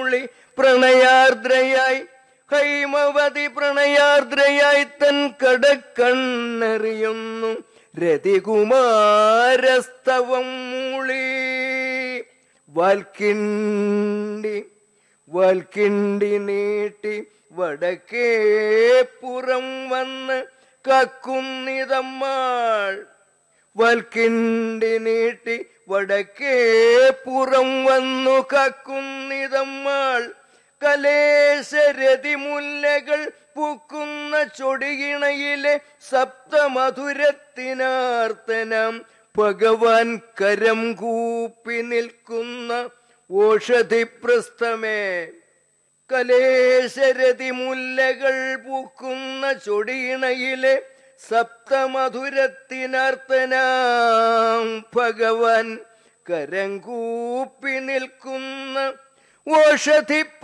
മൂളി പ്രണയാർദ്രയായി ഹൈമവതി പ്രണയാർദ്രയായി തൻ കടക്കണ്ണെറിയുന്നു രതികുമാരസ്തവം മൂളി വാൽക്കിണ്ടി വാൽക്കിണ്ടി നീട്ടി വടക്കേ പുറം വന്ന് കക്കുന്നിതമ്മാൾ വൽക്കിണ്ടി നീട്ടി വടക്കേ പുറം വന്നു കക്കുന്നിതമ്മാൾ കലേശരതി മുല്ലകൾ പൂക്കുന്ന ചൊടിയിണയിലെ സപ്തമധുരത്തിനാർത്തനം ഭഗവാൻ കരം കൂപ്പി നിൽക്കുന്ന ഓഷധിപ്രസ്ഥമേ കലേശരതി മുല്ലകൾ പൂക്കുന്ന ചൊടിയിണയിലെ സപ്തമധുരത്തിനർത്തനാം ഭഗവാൻ കരം കൂപ്പി നിൽക്കുന്ന ഓഷധി